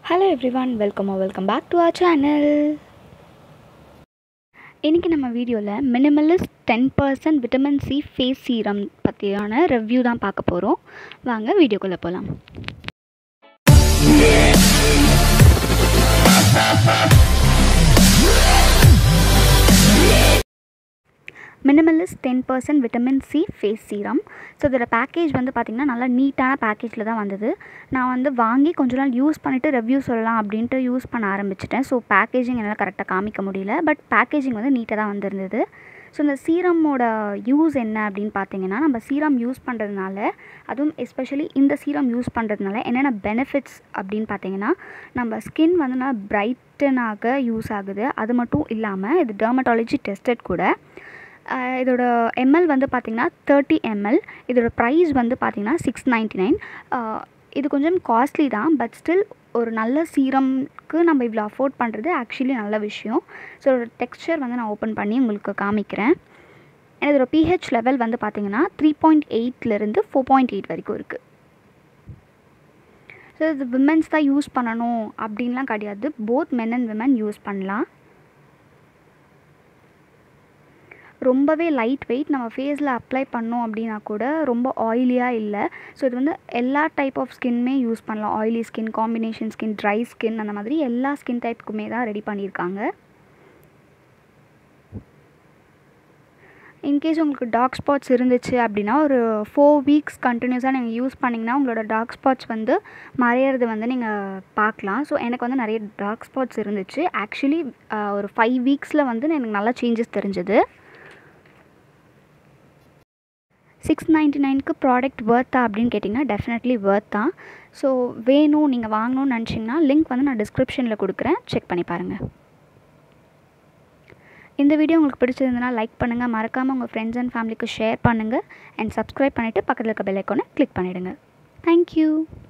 hello everyone welcome welcome back to our channel இன்றைக்கி நம்ம வீடியோவில் Minimalist ten percent vitamin C face serum பற்றியான review தான் பார்க்க போகிறோம் வாங்க வீடியோக்குள்ளே போகலாம் Minimalist ten percent vitamin C face serum so இதோட பேக்கேஜ் வந்து பார்த்திங்கன்னா நல்லா நீட்டான பேக்கேஜில் தான் வந்தது நான் வந்து வாங்கி கொஞ்ச நாள் யூஸ் பண்ணிவிட்டு ரிவ்யூ சொல்லலாம் அப்படின்ட்டு யூஸ் பண்ண ஆரம்பிச்சிட்டேன் ஸோ பேக்கேஜிங் என்னால் கரெக்டாக காமிக்க முடியல பட் பேக்கேஜிங் வந்து நீட்டாக தான் வந்திருந்தது ஸோ இந்த சீரமோட யூஸ் என்ன அப்படின்னு பார்த்தீங்கன்னா நம்ம சீரம் யூஸ் பண்ணுறதுனால அதுவும் எஸ்பெஷலி இந்த சீரம் யூஸ் பண்ணுறதுனால என்னென்ன பெனிஃபிட்ஸ் அப்படின்னு பார்த்தீங்கன்னா நம்ம ஸ்கின் வந்து நல்லா பிரைட்டனாக யூஸ் ஆகுது அது மட்டும் இல்லாமல் இது டெர்மட்டாலஜி டெஸ்டட் கூட ஆஹ் இதோட எம்எல் வந்து பார்த்திங்கன்னா தேர்ட்டி எம்எல் இதோட ப்ரைஸ் வந்து பார்த்திங்கன்னா சிக்ஸ் நைன்ட்டி நைன் இது கொஞ்சம் காஸ்ட்லி தான் பட் ஸ்டில் ஒரு நல்ல சீரம்க்கு நம்ம இவ்வளோ அஃபோர்ட் பண்ணுறது ஆக்சுவலி நல்ல விஷயம் ஸோ இதோட டெக்ஸ்சர் வந்து நான் ஓப்பன் பண்ணி உங்களுக்கு காமிக்கிறேன் And இதோட பிஹெச் லெவல் வந்து பார்த்திங்கன்னா த்ரீ பாயிண்ட் எயிட்லேருந்து ஃபோர் பாயிண்ட் எயிட் வரைக்கும் இருக்குது ஸோ இது விமென்ஸ் தான் யூஸ் பண்ணணும் அப்படின்லாம் கிடையாது both men and women use பண்ணலாம் ரொம்பவே லைட் வெயிட் நம்ம ஃபேஸில் அப்ளை பண்ணோம் அப்படின்னா கூட ரொம்ப ஆயிலியாக இல்லை ஸோ இது வந்து எல்லா டைப் ஆஃப் ஸ்கின்மே யூஸ் பண்ணலாம் oily skin combination skin dry skin அந்த மாதிரி எல்லா ஸ்கின் டைப்புக்குமே தான் ரெடி பண்ணியிருக்காங்க இன்கேஸ் உங்களுக்கு டார்க் ஸ்பாட்ஸ் இருந்துச்சு அப்படின்னா ஒரு ஃபோர் வீக்ஸ் கண்டினியூஸாக நீங்கள் யூஸ் பண்ணிங்கன்னா உங்களோட டார்க் ஸ்பாட்ஸ் வந்து மறையிறது வந்து நீங்கள் பார்க்கலாம் ஸோ எனக்கு வந்து நிறைய டார்க் ஸ்பாட்ஸ் இருந்துச்சு ஆக்சுவலி ஒரு ஃபைவ் வீக்ஸில் வந்து எனக்கு நல்லா சேஞ்சஸ் தெரிஞ்சது சிக்ஸ் நைன்ட்டி நைனுக்கு ப்ராடக்ட் ஒர்த்தா அப்படின்னு கேட்டிங்கன்னா டெஃபினெட்லி ஒர்த் தான் ஸோ வேணும் நீங்கள் வாங்கணும்னு நினச்சிங்கன்னா லிங்க் வந்து நான் டிஸ்கிரிப்ஷனில் கொடுக்குறேன் செக் பண்ணி பாருங்கள் இந்த வீடியோ உங்களுக்கு பிடிச்சிருந்ததுன்னா லைக் பண்ணுங்கள் மறக்காமல் உங்கள் ஃப்ரெண்ட்ஸ் அண்ட் ஃபேமிலிக்கு ஷேர் பண்ணுங்கள் அண்ட் சப்ஸ்கிரைப் பண்ணிவிட்டு பக்கத்தில் இருக்க பெல் ஐக்கானை கிளிக் பண்ணிவிடுங்க தேங்க்யூ